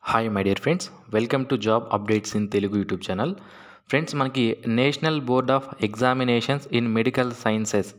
hi my dear friends welcome to job updates in Telugu YouTube channel friends మనకి national board of examinations in medical sciences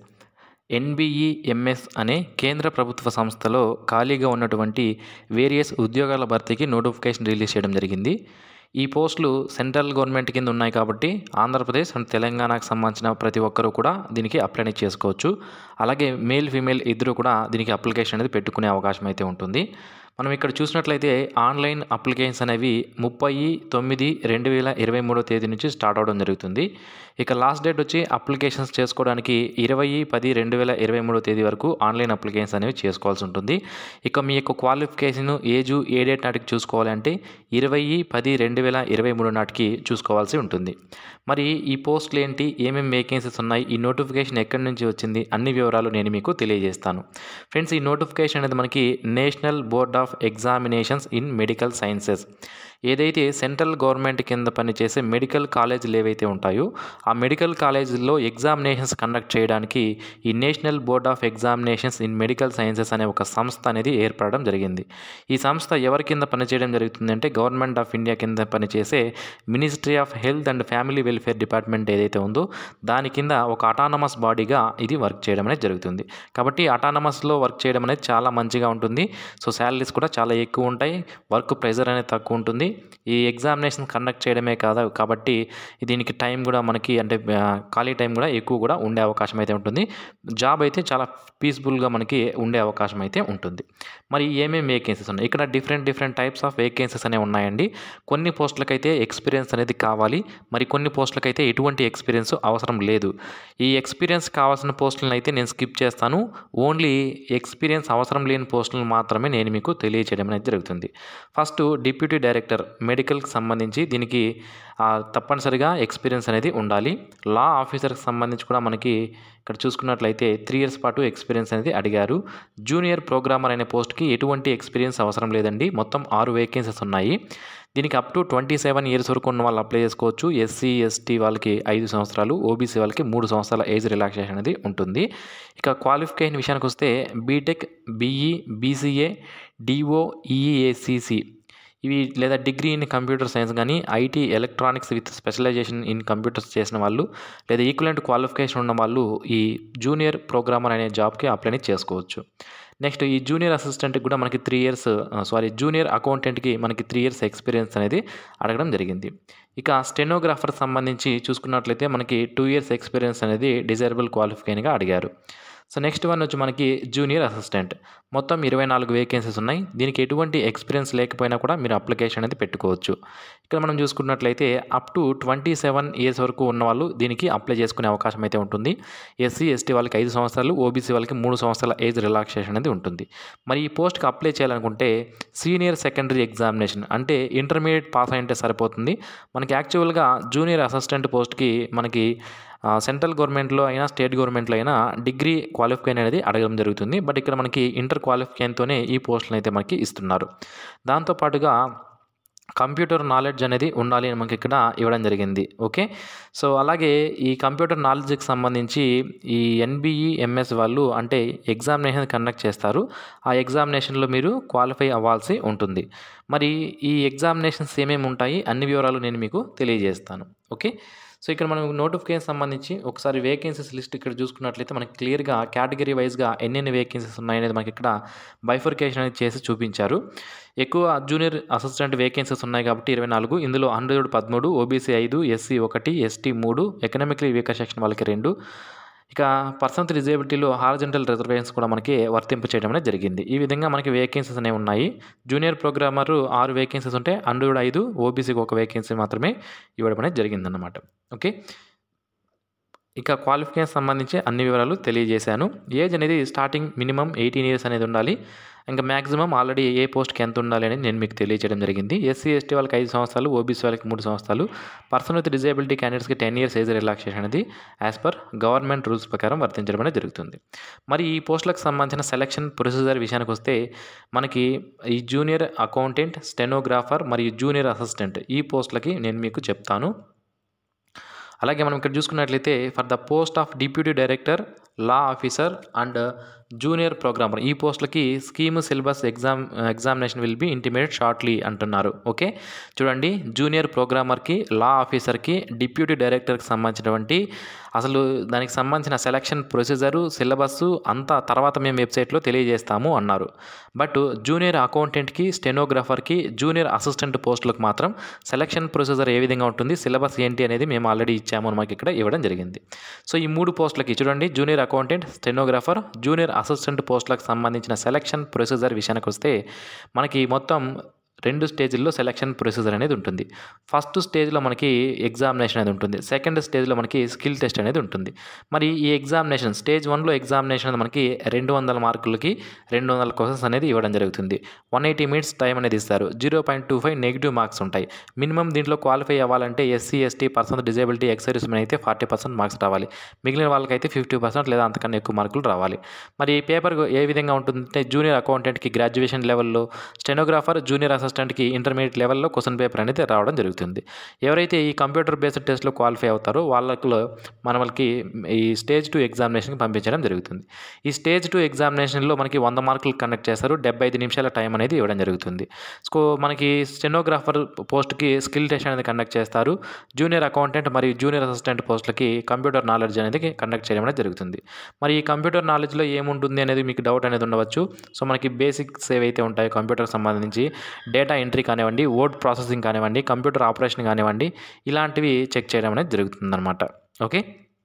NBEMS అనే కేంద్ర ప్రభుత్వ సంస్థలో ఖాళీగా ఉన్నటువంటి వేరియస్ ఉద్యోగాల భర్తీకి నోటిఫికేషన్ రిలీజ్ చేయడం జరిగింది ఈ పోస్టులు సెంట్రల్ గవర్నమెంట్ కింద ఉన్నాయి కాబట్టి ఆంధ్రప్రదేశ్ అండ్ తెలంగాణకు సంబంధించిన ప్రతి ఒక్కరూ కూడా దీనికి అప్లై చేసుకోవచ్చు అలాగే మేల్ ఫీమేల్ ఇద్దరు కూడా దీనికి అప్లికేషన్ అనేది పెట్టుకునే అవకాశం అయితే ఉంటుంది మనం ఇక్కడ చూసినట్లయితే ఆన్లైన్ అప్లికేషన్స్ అనేవి ముప్పై తొమ్మిది రెండు వేల ఇరవై మూడో తేదీ నుంచి స్టార్ట్ అవడం జరుగుతుంది ఇక లాస్ట్ డేట్ వచ్చి అప్లికేషన్స్ చేసుకోవడానికి ఇరవై పది రెండు వేల ఇరవై మూడో తేదీ వరకు ఆన్లైన్ అప్లికేషన్స్ అనేవి చేసుకోవాల్సి ఉంటుంది ఇక మీ యొక్క క్వాలిఫికేషన్ ఏజు ఏ డేట్ నాటికి చూసుకోవాలంటే ఇరవై పది రెండు వేల ఇరవై మూడు నాటికి చూసుకోవాల్సి ఉంటుంది మరి ఈ పోస్టులు ఏంటి ఏమేమి వేకెన్సీస్ ఉన్నాయి ఈ నోటిఫికేషన్ ఎక్కడి నుంచి వచ్చింది అన్ని వివరాలు నేను మీకు తెలియజేస్తాను ఫ్రెండ్స్ ఈ నోటిఫికేషన్ అనేది మనకి national board of examinations in medical sciences ఏదైతే సెంట్రల్ గవర్నమెంట్ కింద పనిచేసే మెడికల్ కాలేజీలు ఏవైతే ఉంటాయో ఆ మెడికల్ కాలేజీల్లో ఎగ్జామినేషన్స్ కండక్ట్ చేయడానికి ఈ national board of examinations in medical sciences అనే ఒక సంస్థ అనేది ఏర్పడడం జరిగింది ఈ సంస్థ ఎవరి కింద పనిచేయడం జరుగుతుందంటే గవర్నమెంట్ ఆఫ్ ఇండియా కింద పనిచేసే ministry of health and family welfare department ఏదైతే ఉందో దాని కింద ఒక అటానమస్ బాడీగా ఇది వర్క్ చేయడం అనేది జరుగుతుంది కాబట్టి అటానమస్లో వర్క్ చేయడం అనేది చాలా మంచిగా ఉంటుంది సో శాలరీస్ కూడా చాలా ఎక్కువ ఉంటాయి వర్క్ ప్రెజర్ అనేది తక్కువ ఉంటుంది ఈ ఎగ్జామినేషన్ కండక్ట్ చేయడమే కాదు కాబట్టి దీనికి టైం కూడా మనకి అంటే ఆ, ఖాళీ టైం కూడా ఎక్కువ కూడా ఉండే అవకాశం అయితే ఉంటుంది జాబ్ అయితే చాలా పీస్ఫుల్గా మనకి ఉండే అవకాశం అయితే ఉంటుంది మరి ఏమేమి వేకెన్సీస్ ఉన్నాయి ఇక్కడ different different types of vacancies అనేవి ఉన్నాయండి కొన్ని పోస్టులకైతే ఎక్స్పీరియన్స్ అనేది కావాలి మరి కొన్ని పోస్టులకైతే ఎటువంటి ఎక్స్పీరియన్స్ అవసరం లేదు ఈ ఎక్స్పీరియన్స్ కావాల్సిన పోస్టులను అయితే నేను స్కిప్ చేస్తాను ఓన్లీ ఎక్స్పీరియన్స్ అవసరం లేని పోస్టులను మాత్రమే నేను మీకు తెలియచేయడం అనేది జరుగుతుంది ఫస్ట్ డిప్యూటీ డైరెక్టర్ మెడికల్కి సంబంధించి దీనికి ఆ, తప్పనిసరిగా ఎక్స్పీరియన్స్ అనేది ఉండాలి లా ఆఫీసర్కి సంబంధించి కూడా మనకి ఇక్కడ చూసుకున్నట్లయితే త్రీ ఇయర్స్ పాటు ఎక్స్పీరియన్స్ అనేది అడిగారు జూనియర్ ప్రోగ్రామర్ అనే పోస్ట్కి ఎటువంటి ఎక్స్పీరియన్స్ అవసరం లేదండి మొత్తం ఆరు వేకెన్సీస్ ఉన్నాయి దీనికి up to twenty seven years వరకు ఉన్న వాళ్ళు అప్లై చేసుకోవచ్చు ఎస్సీ ఎస్టీ వాళ్ళకి ఐదు సంవత్సరాలు ఓబీసీ వాళ్ళకి మూడు సంవత్సరాల ఏజ్ రిలాక్సేషన్ అనేది ఉంటుంది ఇక క్వాలిఫికేషన్ విషయానికి వస్తే BTech BE BCA DO EACC ఇవి లేదా డిగ్రీ ఇన్ కంప్యూటర్ సైన్స్ కానీ IT electronics with specialization in computers చేసిన వాళ్ళు లేదా ఈక్వలెంట్ క్వాలిఫికేషన్ ఉన్న వాళ్ళు ఈ జూనియర్ ప్రోగ్రామర్ అనే జాబ్కి అప్లై చేసుకోవచ్చు నెక్స్ట్ ఈ జూనియర్ అసిస్టెంట్కి కూడా మనకి త్రీ ఇయర్స్ సారీ జూనియర్ అకౌంటెంట్కి మనకి త్రీ ఇయర్స్ ఎక్స్పీరియన్స్ అనేది అడగడం జరిగింది ఇక స్టెనోగ్రాఫర్ సంబంధించి చూసుకున్నట్లయితే మనకి టూ ఇయర్స్ ఎక్స్పీరియన్స్ అనేది డిజైరబుల్ క్వాలిఫికేషన్గా అడిగారు సో నెక్స్ట్ వన్ వచ్చి మనకి జూనియర్ అసిస్టెంట్ మొత్తం ఇరవై నాలుగు వేకెన్సీస్ ఉన్నాయి దీనికి ఎటువంటి ఎక్స్పీరియన్స్ లేకపోయినా కూడా మీరు అప్లికేషన్ అనేది పెట్టుకోవచ్చు ఇక్కడ మనం చూసుకున్నట్లయితే up to twenty seven years వరకు ఉన్న వాళ్ళు దీనికి అప్లై చేసుకునే అవకాశం అయితే ఉంటుంది ఎస్సీ ఎస్టీ వాళ్ళకి ఐదు సంవత్సరాలు ఓబీసీ వాళ్ళకి మూడు సంవత్సరాల ఏజ్ రిలాక్సేషన్ అనేది ఉంటుంది మరి ఈ పోస్ట్కి అప్లై చేయాలనుకుంటే సీనియర్ సెకండరీ ఎగ్జామినేషన్ అంటే ఇంటర్మీడియట్ పాస్ అయింటే సరిపోతుంది మనకి యాక్చువల్గా జూనియర్ అసిస్టెంట్ పోస్ట్కి మనకి ఆ, సెంట్రల్ గవర్నమెంట్లో అయినా స్టేట్ గవర్నమెంట్లో అయినా డిగ్రీ క్వాలిఫికేషన్ అనేది అడగడం జరుగుతుంది బట్ ఇక్కడ మనకి ఇంటర్ క్వాలిఫికేషన్తోనే ఈ పోస్టులను అయితే మనకి ఇస్తున్నారు దాంతోపాటుగా కంప్యూటర్ నాలెడ్జ్ అనేది ఉండాలి అని మనకి ఇక్కడ ఇవ్వడం జరిగింది ఓకే సో అలాగే ఈ కంప్యూటర్ నాలెడ్జ్కి సంబంధించి ఈ ఎన్బిఈ ఎంఎస్ వాళ్ళు అంటే ఎగ్జామినేషన్ కండక్ట్ చేస్తారు ఆ ఎగ్జామినేషన్లో మీరు క్వాలిఫై అవ్వాల్సి ఉంటుంది మరి ఈ ఎగ్జామినేషన్స్ ఏమేమి ఉంటాయి అన్ని వివరాలు నేను మీకు తెలియజేస్తాను ఓకే సో ఇక్కడ మనం నోటిఫికేషన్ సంబంధించి ఒకసారి వేకెన్సీస్ లిస్ట్ ఇక్కడ చూసుకున్నట్లయితే మనకి క్లియర్గా కేటగిరీ వైజ్గా ఎన్నెన్ని వేకెన్సీస్ ఉన్నాయనేది మనకి ఇక్కడ బైఫర్కేషన్ అనేది చేసి చూపించారు ఎక్కువ జూనియర్ అసిస్టెంట్ వేకెన్సీస్ ఉన్నాయి కాబట్టి ఇరవై నాలుగు ఇందులో హండ్రెడ్ పదమూడు ఓబీసీ ఐదు ఎస్సీ ఒకటి ఎస్టీ మూడు ఎకనామికలీ వీకర్ సెక్షన్ వాళ్ళకి రెండు ఇక పర్సన్ విత్ డిజేబిలిటీలో హార్జెంటల్ రిజర్వేషన్స్ కూడా మనకి వర్తింపు చేయడం అనేది జరిగింది ఈ విధంగా మనకి వేకెన్సీస్ అనేవి ఉన్నాయి జూనియర్ ప్రోగ్రామర్ ఆరు వేకెన్సీస్ ఉంటే హండ్రెడ్ ఐదు ఓబీసీకి ఒక వేకెన్సీ మాత్రమే ఇవ్వడం అనేది జరిగిందన్నమాట ఓకే ఇక క్వాలిఫికేషన్ సంబంధించి అన్ని వివరాలు తెలియజేశాను ఏజ్ అనేది స్టార్టింగ్ మినిమం ఎయిటీన్ ఇయర్స్ అనేది ఉండాలి ఇంకా మ్యాక్సిమం ఆల్రెడీ ఏ పోస్ట్కి ఎంత ఉండాలి అనేది నేను మీకు తెలియజేయడం జరిగింది ఎస్సీ ఎస్టీ వాళ్ళకి ఐదు సంవత్సరాలు ఓబీసీ వాళ్ళకి మూడు సంవత్సరాలు పర్సన్ విత్ డిజేబిలిటీ క్యాండిడేట్స్కి టెన్ ఇయర్స్ ఏజ్ రిలాక్సేషన్ అనేది యాజ్ పర్ గవర్నమెంట్ రూల్స్ ప్రకారం వర్తించడం అనేది జరుగుతుంది మరి ఈ పోస్టులకు సంబంధించిన సెలక్షన్ ప్రొసీజర్ విషయానికి వస్తే మనకి ఈ జూనియర్ అకౌంటెంట్ స్టెనోగ్రాఫర్ మరియు జూనియర్ అసిస్టెంట్ ఈ పోస్టులకి నేను మీకు చెప్తాను అలాగే మనం ఇక్కడ చూసుకున్నట్లయితే for the post of deputy director law officer and junior programmer ఈ పోస్టులకి scheme syllabus exam examination will be intimate shortly అంటున్నారు ఓకే చూడండి జూనియర్ ప్రోగ్రామర్కి లా ఆఫీసర్కి డిప్యూటీ డైరెక్టర్కి సంబంధించినటువంటి అసలు దానికి సంబంధించిన సెలక్షన్ ప్రొసీజరు సిలబస్ అంతా తర్వాత మేము వెబ్సైట్లో తెలియజేస్తాము అన్నారు బట్ జూనియర్ అకౌంటెంట్కి స్టెనోగ్రాఫర్కి జూనియర్ అసిస్టెంట్ పోస్టులకు మాత్రం సెలక్షన్ ప్రొసీజర్ ఏ విధంగా ఉంటుంది సిలబస్ ఏంటి అనేది మేము ఆల్రెడీ ఇచ్చాము మాకు ఇక్కడ ఇవ్వడం జరిగింది సో ఈ మూడు పోస్టులకి చూడండి junior accountant stenographer junior assistant పోస్టులకు సంబంధించిన సెలక్షన్ ప్రొసీజర్ విషయానికి వస్తే మనకి మొత్తం రెండు స్టేజ్ల్లో సెలక్షన్ ప్రొసీజర్ అనేది ఉంటుంది ఫస్ట్ స్టేజ్లో మనకి ఎగ్జామినేషన్ అనేది ఉంటుంది సెకండ్ స్టేజ్లో మనకి స్కిల్ టెస్ట్ అనేది ఉంటుంది మరి ఈ ఎగ్జామినేషన్ స్టేజ్ వన్లో ఎగ్జామినేషన్ అనేది మనకి రెండు వందల మార్కులకి రెండు వందల క్వశ్చన్స్ అనేది ఇవ్వడం జరుగుతుంది వన్ ఎయిటీ మినిట్స్ టైం అనేది ఇస్తారు zero point two five negative marks ఉంటాయి మినిమం దీంట్లో క్వాలిఫై అవ్వాలంటే SC ST person disability excise men అయితే ఫార్టీ పర్సెంట్ మార్క్స్ రావాలి మిగిలిన వాళ్ళకైతే ఫిఫ్టీ పర్సెంట్ లేదా అంతకన్నా ఎక్కువ మార్కులు రావాలి మరి ఈ పేపర్ ఏ విధంగా ఉంటుందంటే జూనియర్ అకౌంటెంట్కి గ్రాడ్యుయేషన్ లెవెల్లో స్టెనోగ్రాఫర్ జూనియర్ అసిస్టెంట్కి ఇంటర్మీడియట్ లెవెల్లో క్వశ్చన్ పేపర్ అనేది రావడం జరుగుతుంది ఎవరైతే ఈ కంప్యూటర్ బేస్డ్ టెస్ట్లో క్వాలిఫై అవుతారో వాళ్ళకు మన వాళ్ళకి ఈ స్టేజ్ టూ ఎగ్జామినేషన్కి పంపించడం జరుగుతుంది ఈ స్టేజ్ టూ ఎగ్జామినేషన్లో మనకి వంద మార్కులు కండక్ట్ చేస్తారు డెబ్బై ఐదు నిమిషాల టైం అనేది ఇవ్వడం జరుగుతుంది సో మనకి స్టెనోగ్రాఫర్ పోస్ట్కి స్కిల్ టెస్ట్ అనేది కండక్ట్ చేస్తారు జూనియర్ అకౌంటెంట్ మరియు జూనియర్ అసిస్టెంట్ పోస్టులకి కంప్యూటర్ నాలెడ్జ్ అనేది కండక్ట్ చేయడం అనేది జరుగుతుంది మరి ఈ కంప్యూటర్ నాలెడ్జ్లో ఏముంటుంది అనేది మీకు డౌట్ అనేది ఉండవచ్చు సో మనకి బేసిక్స్ ఏవైతే ఉంటాయో కంప్యూటర్కి సంబంధించి డేటా ఎంట్రీ కానివ్వండి వర్డ్ ప్రాసెసింగ్ కానివ్వండి కంప్యూటర్ ఆపరేషన్ కానివ్వండి ఇలాంటివి చెక్ చేయడం అనేది జరుగుతుందన్నమాట ఓకే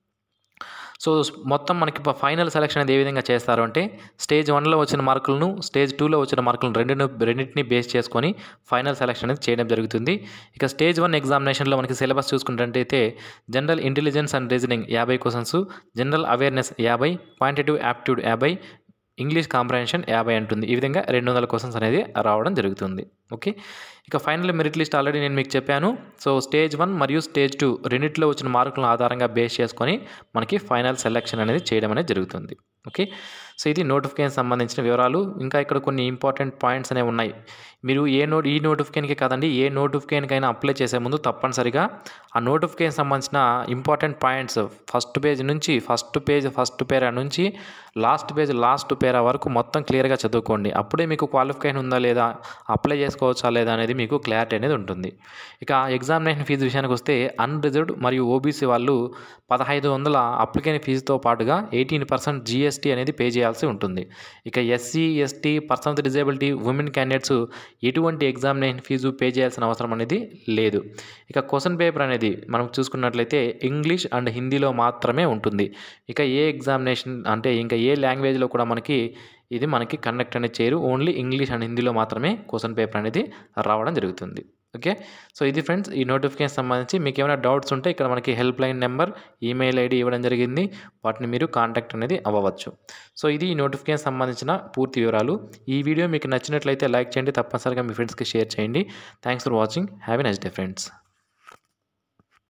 సో మొత్తం మనకి ఫైనల్ సెలక్షన్ అనేది ఏ విధంగా చేస్తారు అంటే స్టేజ్ వన్లో వచ్చిన మార్కులను స్టేజ్ టూలో వచ్చిన మార్కులను రెండు రెండింటిని బేస్ చేసుకొని ఫైనల్ సెలక్షన్ అనేది చేయడం జరుగుతుంది ఇక స్టేజ్ వన్ ఎగ్జామినేషన్లో మనకి సిలబస్ చూసుకుంటే జనరల్ ఇంటెలిజెన్స్ అండ్ రీజనింగ్ యాభై క్వశ్చన్స్ జనరల్ అవేర్నెస్ యాభై క్వాంటిటివ్ యాప్ట్యూడ్ యాభై ఇంగ్లీష్ కాంప్రహెన్షన్ యాభై అంటుంది ఈ విధంగా రెండు వందల క్వశ్చన్స్ అనేది రావడం జరుగుతుంది ఓకే ఇక ఫైనల్ మెరిట్ లిస్ట్ ఆల్రెడీ నేను మీకు చెప్పాను సో స్టేజ్ వన్ మరియు స్టేజ్ టూ రెండింటిలో వచ్చిన మార్కులను ఆధారంగా బేస్ చేసుకొని మనకి ఫైనల్ సెలెక్షన్ అనేది చేయడం అనేది జరుగుతుంది ఓకే సో ఇది నోటిఫికేషన్ సంబంధించిన వివరాలు ఇంకా ఇక్కడ కొన్ని ఇంపార్టెంట్ పాయింట్స్ అనేవి ఉన్నాయి మీరు ఏ నోట్ ఈ నోటిఫికేషన్కి కాదండి ఏ నోటిఫికేషన్కైనా అప్లై చేసే ముందు తప్పనిసరిగా ఆ నోటిఫికేషన్ సంబంధించిన ఇంపార్టెంట్ పాయింట్స్ ఫస్ట్ పేజ్ నుంచి ఫస్ట్ పేజ్ ఫస్ట్ పేరా నుంచి లాస్ట్ పేజ్ లాస్ట్ పేరా వరకు మొత్తం క్లియర్గా చదువుకోండి అప్పుడే మీకు క్వాలిఫికేషన్ ఉందా లేదా అప్లై చేసుకోవచ్చా లేదా అనేది మీకు క్లారిటీ అనేది ఉంటుంది ఇక ఎగ్జామినేషన్ ఫీజు విషయానికి వస్తే అన్రిజర్వ్డ్ మరియు ఓబీసీ వాళ్ళు పదహైదు వందల అప్లికేషన్ ఫీజుతో పాటుగా ఎయిటీన్ పర్సెంట్ జీఎస్టీ అనేది పే చేయాల్సి ఉంటుంది ఇక SC ST person with disability women candidates ఎటువంటి ఎగ్జామినేషన్ ఫీజు పే చేయాల్సిన అవసరం అనేది లేదు ఇక క్వశ్చన్ పేపర్ అనేది మనం చూసుకున్నట్లయితే ఇంగ్లీష్ అండ్ హిందీలో మాత్రమే ఉంటుంది ఇక ఏ ఎగ్జామినేషన్ అంటే ఇంకా ఏ లాంగ్వేజ్లో కూడా మనకి ఇది మనకి కండక్ట్ అనేది చేయరు ఓన్లీ ఇంగ్లీష్ అండ్ హిందీలో మాత్రమే క్వశ్చన్ పేపర్ అనేది రావడం జరుగుతుంది ఓకే సో ఇది ఫ్రెండ్స్ ఈ నోటిఫికేషన్ సంబంధించి మీకు ఏమైనా డౌట్స్ ఉంటే ఇక్కడ మనకి help line number email ID ఇవ్వడం జరిగింది వాటిని మీరు కాంటాక్ట్ అనేది అవ్వవచ్చు సో ఇది ఈ నోటిఫికేషన్ సంబంధించిన పూర్తి వివరాలు ఈ వీడియో మీకు నచ్చినట్లయితే లైక్ చేయండి తప్పనిసరిగా మీ ఫ్రెండ్స్కి షేర్ చేయండి thanks for watching have a nice day friends